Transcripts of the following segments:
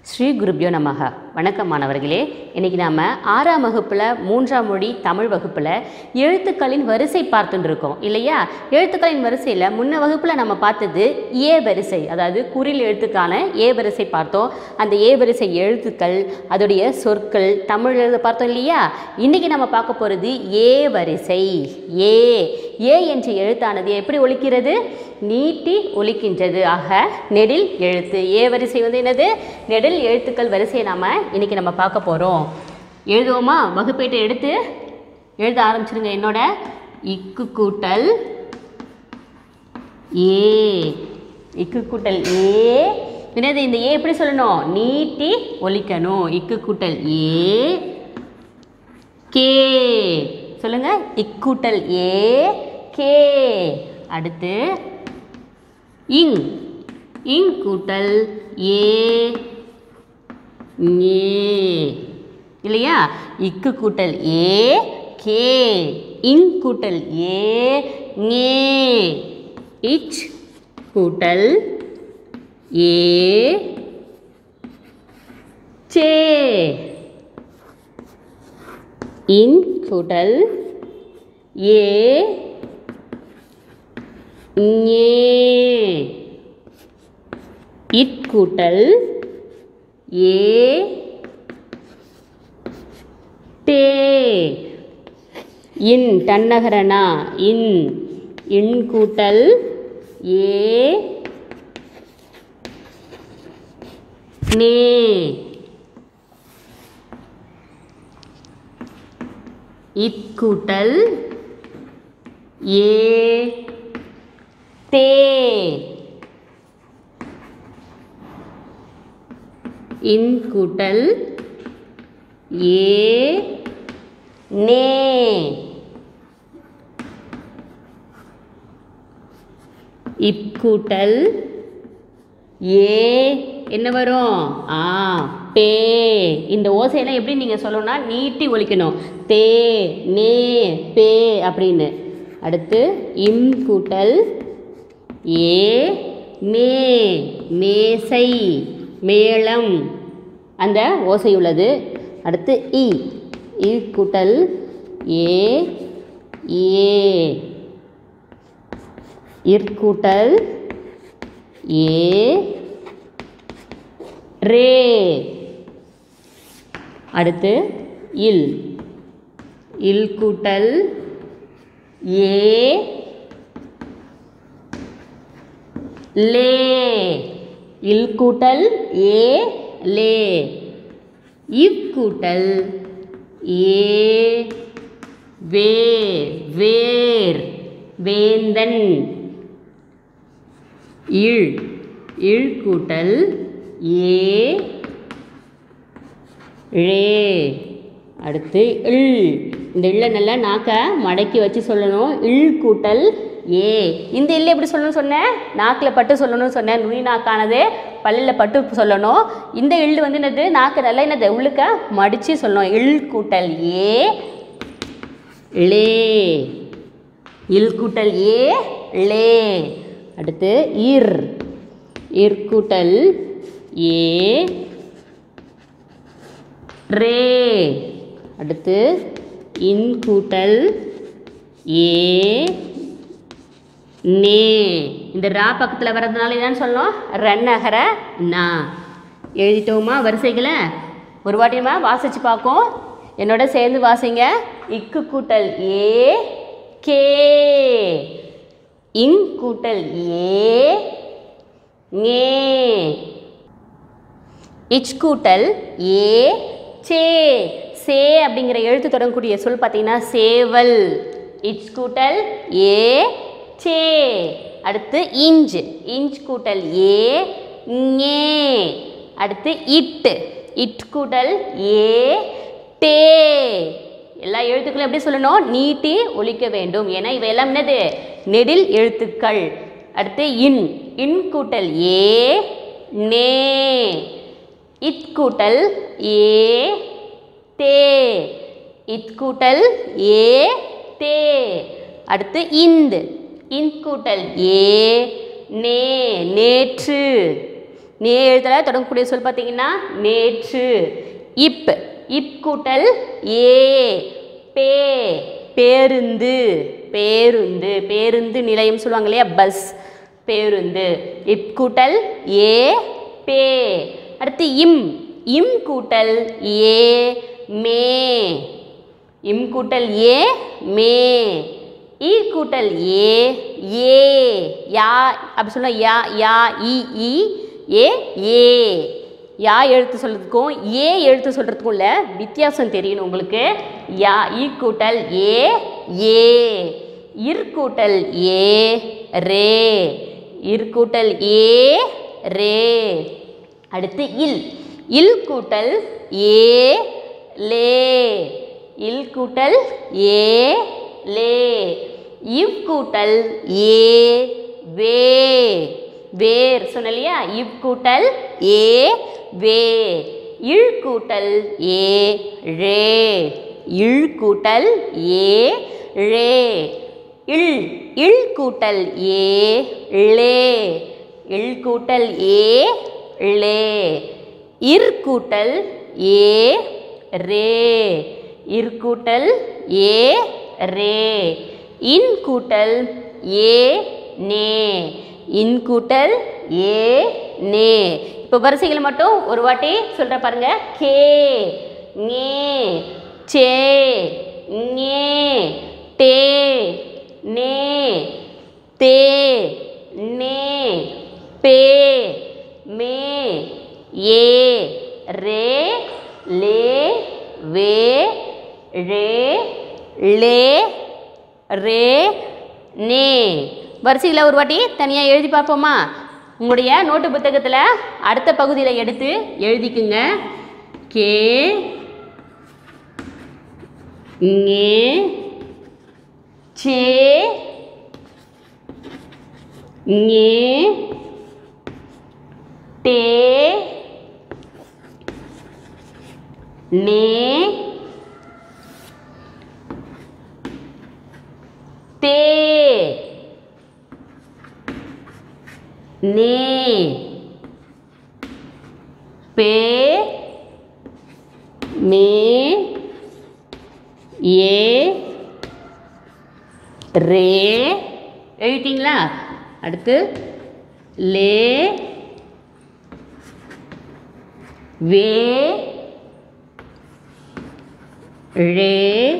ஸ்ரீ குருப்யோ நமக வணக்கம் மாணவர்களே இன்றைக்கி நாம் ஆறாம் வகுப்பில் மூன்றாம் மொழி தமிழ் வகுப்பில் எழுத்துக்களின் வரிசை பார்த்துட்டு இருக்கோம் இல்லையா எழுத்துக்களின் வரிசையில் முன்ன வகுப்பில் நம்ம பார்த்தது ஏ வரிசை அதாவது குறில் எழுத்துக்கான ஏ வரிசை பார்த்தோம் அந்த ஏ வரிசை எழுத்துக்கள் அதோடைய சொற்கள் தமிழ் எழுத பார்த்தோம் இல்லையா இன்றைக்கி நம்ம பார்க்க போகிறது ஏ வரிசை ஏ ஏ என்ற எழுத்தானது எப்படி ஒலிக்கிறது நீட்டி ஒலிக்கின்றது ஆக நெடில் எழுத்து ஏ வரிசை வந்து என்னது நெடில் எழுத்துக்கள் வரிசையை நாம் இன்றைக்கி நம்ம பார்க்க போகிறோம் எழுதுவோமா வகுப்பேட்டை எடுத்து எழுத ஆரம்பிச்சிருங்க என்னோட இக்கு கூட்டல் ஏ இக்கு கூட்டல் ஏ என்னது இந்த ஏ எப்படி சொல்லணும் நீட்டி ஒலிக்கணும் இக்கு கூட்டல் ஏ கே சொல்லுங்க இக்கூட்டல் ஏ கே அடுத்து இங் இங் கூட்டல் ஏ ஞே இல்லையா இக்கு கூட்டல் ஏ கே இங் கூட்டல் ஏ ஞே இச் கூட்டல் ஏ சே இன் கூட்டல் ஏ ஞே இட் கூட்டல் ஏ டே இன் தன்னகரனா இன் இன் கூட்டல் ஏ நே இத் கூட்டல் ஏ தே இன் கூட்டல் ஏ நே இப் கூட்டல் ஏ என்ன வரும் ஆ பே இந்த ஓசையெல்லாம் எப்படி நீங்கள் சொல்லணும்னா நீட்டி ஒலிக்கணும் தே நே பே அப்படின்னு அடுத்து இம் கூட்டல் ஏ மே மேசை மேளம் அந்த ஓசை உள்ளது அடுத்து இ இ கூட்டல் ஏ ஏ இற்கூட்டல் ஏ ரே அடுத்து இல் இல் கூட்டல் ஏ லே இல் கூட்டல் ஏ லே இவ் கூட்டல் ஏ வே வேர் வேந்தன் இழ் இழ் கூட்டல் ஏ ழே அடுத்து இல் இந்த இல்லை நல்லா நாக்க மடக்கி வச்சு சொல்லணும் இல் கூட்டல் ஏ இந்த இல்லை எப்படி சொல்லணும்னு சொன்னேன் நாக்கில் பட்டு சொல்லணும்னு சொன்னேன் நுனி நாக்கானது பல்லில் பட்டு சொல்லணும் இந்த இல் வந்து என்னது நாக்கு நல்லா என்னது உள்ளுக்க மடித்து சொல்லணும் இல் கூட்டல் ஏ லே இல் கூட்டல் ஏ லே அடுத்து இர் இர் கூட்டல் ஏ ரே அடுத்து இன் கூட்டல் ஏ நே இந்த ரா பக்கத்தில் வர்றதுனால என்னன்னு சொல்லணும் ரன்னகர நா எழுதிட்டோமா வரிசைகளை ஒரு வாட்டியுமா வாசித்து பார்க்கும் என்னோட சேர்ந்து வாசிங்க இக்கு கூட்டல் ஏ கே இங் கூட்டல் ஏ ஞே இச் கூட்டல் ஏ சே சே அப்படிங்கிற எழுத்து தொடங்கக்கூடிய சொல் பார்த்தீங்கன்னா சேவல் இச் கூட்டல் ஏ சே அடுத்து இஞ்ச் இஞ்ச் கூட்டல் ஏ ஞே அடுத்து இட் இட் கூட்டல் ஏ டே எல்லா எழுத்துக்களும் எப்படி சொல்லணும் நீட்டி ஒலிக்க வேண்டும் ஏன்னா இவை எல்லாம் என்னது நெடில் எழுத்துக்கள் அடுத்து இன் இன் கூட்டல் ஏ நே இத் கூட்டல் ஏ தே இத் கூட்டல் ஏ தே அடுத்து இந்து இன் கூட்டல் ஏ நே நேற்று நே எழுத்தில் தொடங்கக்கூடிய சொல் பார்த்தீங்கன்னா நேற்று இப் இப் கூட்டல் ஏ பே பேருந்து பேருந்து பேருந்து நிலையம் சொல்லுவாங்க இல்லையா பஸ் பேருந்து இப் கூட்டல் ஏ பே அடுத்து இம் இம் கூட்டல் ஏ மே இம் கூட்டல் ஏ மே இ கூட்டல் ஏ ஏ யா அப்படி சொன்னா யா யா இ இ ஏ ஏ யா எழுத்து சொல்கிறதுக்கும் ஏ எழுத்து சொல்கிறதுக்கும் உள்ள வித்தியாசம் தெரியணும் உங்களுக்கு யா இ கூட்டல் ஏ ஏ இர் கூட்டல் ஏ ரே இர் கூட்டல் ஏ ரே அடுத்து இல் இல் கூட்டல் ஏ லே இல் கூட்டல் ஏ லே இவ் கூட்டல் ஏ வே வேர் சொன்ன இல்லையா இவ் கூட்டல் ஏ வே இழ் கூட்டல் ஏ ரே இழ் கூட்டல் ஏ ரே இல் இல் கூட்டல் ஏ ளே இல் கூட்டல் ஏ ளே இர் கூட்டல் ஏ ரே இர் கூட்டல் ஏ ரே இன் கூட்டல் ஏ நே இன் கூட்டல் ஏ நே இப்போ வரிசைகள் மட்டும் ஒரு வாட்டி சொல்ற பாருங்க கே ஞே சே ஞே டே நே தே நே பே மே ஏ ரே லே வே ரே லே ரே நே வரிசையில் ஒரு வாட்டி தனியாக எழுதி பார்ப்போமா உங்களுடைய நோட்டு புத்தகத்தில் அடுத்த பகுதியில் எடுத்து எழுதிக்குங்க கே ஞே சே ஞே டே நே தே நே பே மே ஏ ரே எழுதிட்டீங்களா அடுத்து லே வே ரே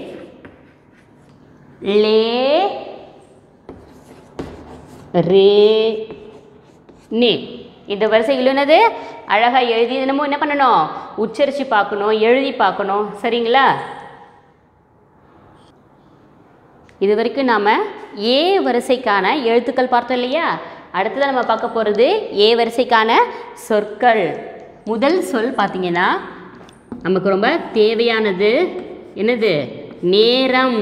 லே ரே நே இந்த வரிசைகள் என்னது அழகாக எழுதி தினமும் என்ன பண்ணணும் உச்சரித்து பார்க்கணும் எழுதி பார்க்கணும் சரிங்களா இது வரைக்கும் நாம் ஏ வரிசைக்கான எழுத்துக்கள் பார்த்தோம் இல்லையா அடுத்ததாக நம்ம பார்க்க போகிறது ஏ வரிசைக்கான சொற்கள் முதல் சொல் பார்த்தீங்கன்னா நமக்கு ரொம்ப தேவையானது என்னது நேரம்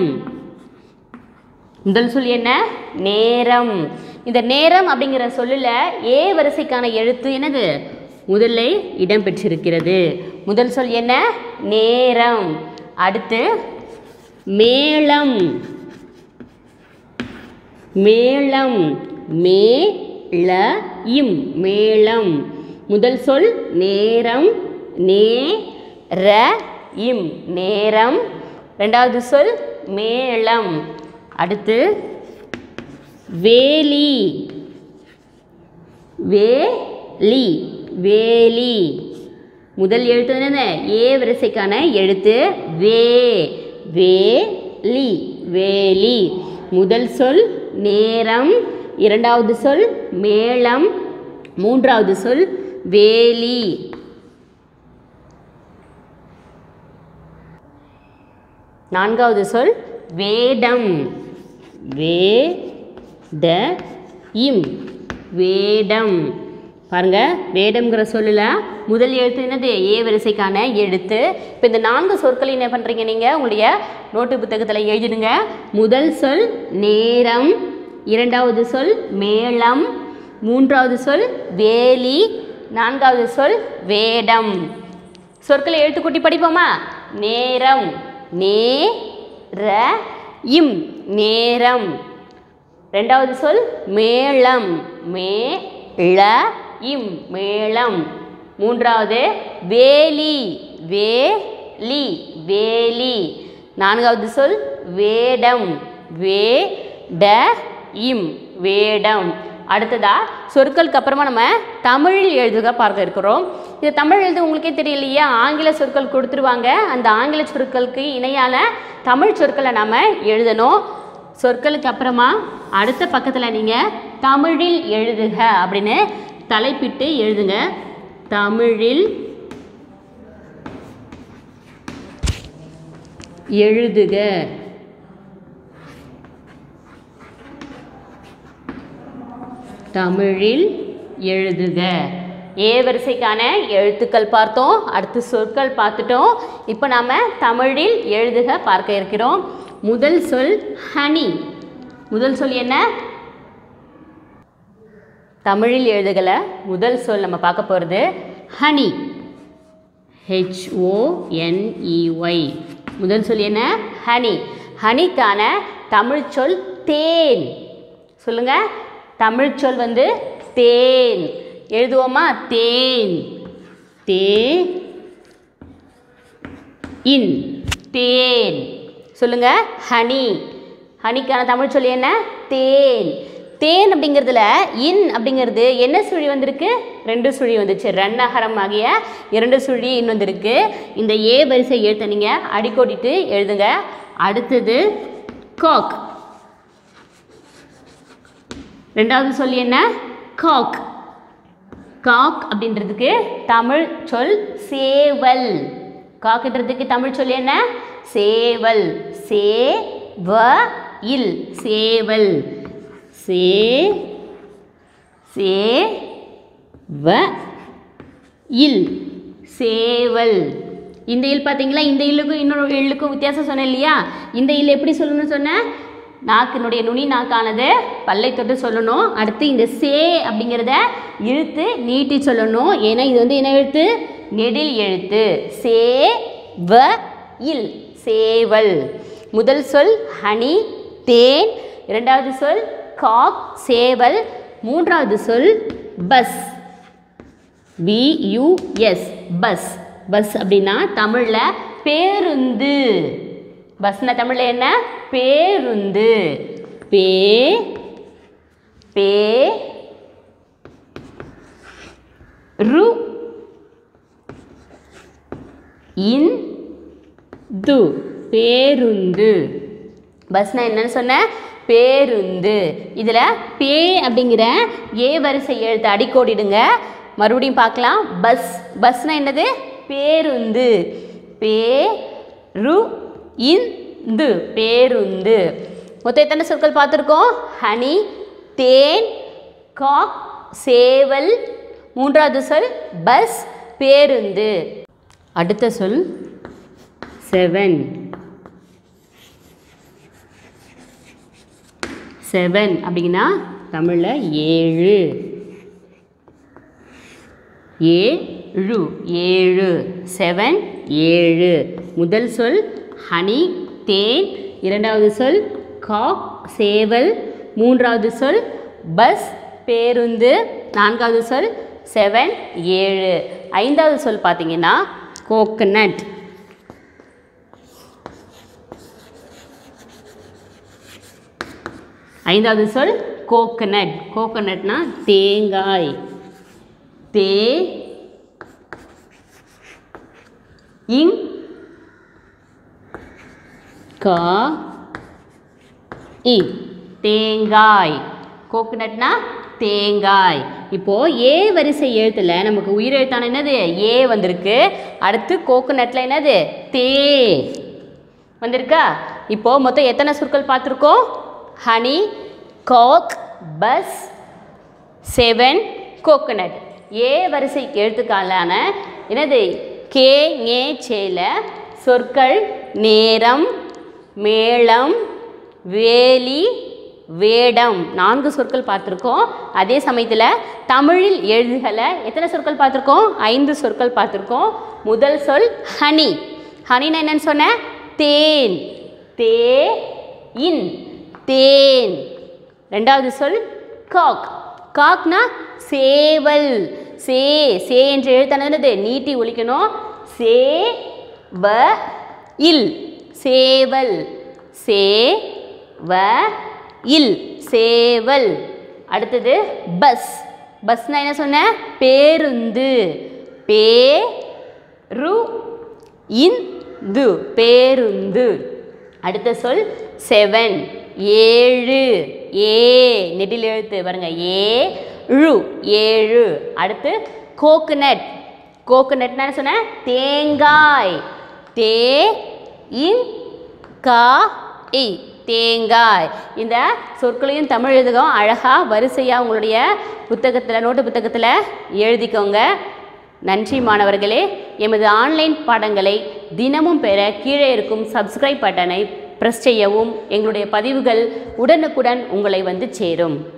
முதல் சொல் என்ன நேரம் இந்த நேரம் அப்படிங்கிற சொல்லில் ஏ வரிசைக்கான எழுத்து என்னது முதல்ல இடம் பெற்றிருக்கிறது முதல் சொல் என்ன நேரம் அடுத்து மேளம் மேளம் மே ள இம் மேளம் முதல் சொல் நேரம் நே ர இம் நேரம் ரெண்டாவது சொல் மேளம் அடுத்து வேலி வேலி வேலி முதல் எழுத்து என்ன ஏ வரிசைக்கான எழுத்து வே வேலி வேலி முதல் சொல் நேரம் இரண்டாவது சொல் மேளம் மூன்றாவது சொல் வேலி நான்காவது சொல் வேடம் வே ட இம் வேடம் பாருங்க வேடம்ங்கிற சொல்லில் முதல் எழுத்து என்னது ஏ வரிசைக்கான எழுத்து இப்போ இந்த நான்கு சொற்களை என்ன பண்ணுறீங்க நீங்கள் உங்களுடைய நோட்டு புத்தகத்தில் எழுதிடுங்க முதல் சொல் நேரம் இரண்டாவது சொல் மேளம் மூன்றாவது சொல் வேலி நான்காவது சொல் வேடம் சொற்களை எழுத்துக்கூட்டி படிப்போமா நேரம் நே ர இம் நேரம் ரெண்டாவது சொல் மேளம் மே ள இம் மேளம் மூன்றாவது வேலி வேலி வேலி நான்காவது சொல் வேடம் வே ட இம் வேடம் அடுத்ததா சொற்களுக்கு அப்புறமா நம்ம தமிழில் எழுதுக பார்க்க இருக்கிறோம் இது தமிழ் எழுத உங்களுக்கே தெரியலையா ஆங்கில சொற்கள் கொடுத்துருவாங்க அந்த ஆங்கில சொற்களுக்கு இணையான தமிழ் சொற்களை நம்ம எழுதணும் சொற்களுக்கு அப்புறமா அடுத்த பக்கத்தில் நீங்கள் தமிழில் எழுதுக அப்படின்னு தலைப்பிட்டு எழுதுங்க தமிழில் எழுதுக தமிழில் எழுதுக ஏ வரிசைக்கான எழுத்துக்கள் பார்த்தோம் அடுத்து சொற்கள் பார்த்துட்டோம் இப்போ நாம் தமிழில் எழுதுக பார்க்க இருக்கிறோம் முதல் சொல் ஹனி முதல் சொல் என்ன தமிழில் எழுதுகல முதல் சொல் நம்ம பார்க்க போகிறது ஹனி ஹெச்ஓஎன்இஒய் முதல் சொல் என்ன ஹனி ஹனிக்கான தமிழ் சொல் தேன் சொல்லுங்க தமிழ் சொல் வந்து தேன் எழுதுவோமா தேன் தே இன் தேன் சொல்லுங்க ஹனி ஹனிக்கான தமிழ் சொல் என்ன தேன் தேன் அப்படிங்கிறதுல இன் அப்படிங்கிறது என்ன சுழி வந்திருக்கு ரெண்டு சுழி வந்துச்சு ரன்னகரம் ஆகிய இரண்டு சுழி இன் வந்திருக்கு இந்த ஏ வரிசை எழுத்த நீங்கள் அடிக்கோடிட்டு எழுதுங்க அடுத்தது காக் ரெண்டாவது சொல் என்ன காக் காக் அப்படின்றதுக்கு தமிழ் சொல் சேவல் காக்குன்றதுக்கு தமிழ் சொல் என்ன சேவல் சே வ இல் சேவல் சே சே வ இல் சேவல் இந்த இல் பார்த்தீங்களா இந்த இல்லுக்கும் இன்னொரு இல்லுக்கும் வித்தியாசம் சொன்னேன் இல்லையா இந்த இல் எப்படி சொல்லணும்னு சொன்னேன் நாக்கினுடைய நுனி நாக்கானது பல்லை தொட்டு சொல்லணும் அடுத்து இந்த சே அப்படிங்கிறத இழுத்து நீட்டி சொல்லணும் ஏன்னா இது வந்து என்ன எழுத்து நெடில் எழுத்து சே வ இல் சேவல் முதல் சொல் ஹனி தேன் இரண்டாவது சொல் காக் சேவல் மூன்றாவது சொல் பஸ் பியூஎஸ் பஸ் பஸ் அப்படின்னா தமிழில் பேருந்து பஸ்னா தமிழில் என்ன பேருந்து பே பே ரு இன் து பேருந்து பஸ்னா என்னன்னு சொன்னேன் பேருந்து இதில் பே அப்படிங்கிற ஏ வரிசை எழுத்து அடிக்கோடிடுங்க மறுபடியும் பார்க்கலாம் பஸ் பஸ்னா என்னது பேருந்து பே ரு இந்து பேருந்து மொத்தம் எத்தனை சொற்கள் பார்த்துருக்கோம் ஹனி தேன் காக் சேவல் மூன்றாவது சொல் பஸ் பேருந்து அடுத்த சொல் செவன் செவன் அப்படிங்கன்னா தமிழில் ஏழு ஏழு ஏழு செவன் ஏழு முதல் சொல் ஹனி தேன் இரண்டாவது சொல் காக் சேவல் மூன்றாவது சொல் பஸ் பேருந்து நான்காவது சொல் செவன் ஏழு ஐந்தாவது சொல் பார்த்தீங்கன்னா கோகனட் ஐந்தாவது சொல் கோகனட் கோகனட்னா தேங்காய் தே இங் கா இ தேங்காய் கோகனட்னா தேங்காய் இப்போ ஏ வரிசை எழுத்துல நமக்கு உயிரெழுத்தான என்னது ஏ வந்திருக்கு அடுத்து கோகனட்ல என்னது தே வந்திருக்கா இப்போ மொத்தம் எத்தனை சொற்கள் பார்த்துருக்கோம் honey cock bus seven coconut ஏ வரிசை எழுத்துக்காலான என்னது கே ஏ சேல சொற்கள் நேரம் மேளம் வேலி வேடம் நான்கு சொற்கள் பார்த்துருக்கோம் அதே சமயத்தில் தமிழில் எழுதுகளை எத்தனை சொற்கள் பார்த்துருக்கோம் ஐந்து சொற்கள் பார்த்துருக்கோம் முதல் சொல் ஹனி ஹனின்னு என்னன்னு சொன்னேன் தேன் தே இன் தேன் ரெண்டாவது சொல் காக் காக்னா சேவல் சே சே என்ற எழுத்தானது நீட்டி ஒலிக்கணும் சே வ இல் சேவல் சே வ இல் சேவல் அடுத்தது பஸ் பஸ்னா என்ன சொன்னேன் பேருந்து பே ரு இந்து பேருந்து அடுத்த சொல் செவன் ஏழு ஏ நெடில் எழுத்து பாருங்க ஏ ழு ஏழு அடுத்து கோகனட் கோகனட்னா என்ன சொன்னேன் தேங்காய் தே இன் கா இ தேங்காய் இந்த சொற்களையும் தமிழ் எழுதுகம் அழகாக வரிசையாக உங்களுடைய புத்தகத்தில் நோட்டு புத்தகத்தில் எழுதிக்கோங்க நன்றி மாணவர்களே எமது ஆன்லைன் பாடங்களை தினமும் பெற கீழே இருக்கும் சப்ஸ்கிரைப் பட்டனை ப்ரெஸ் செய்யவும் எங்களுடைய பதிவுகள் உடனுக்குடன் உங்களை வந்து சேரும்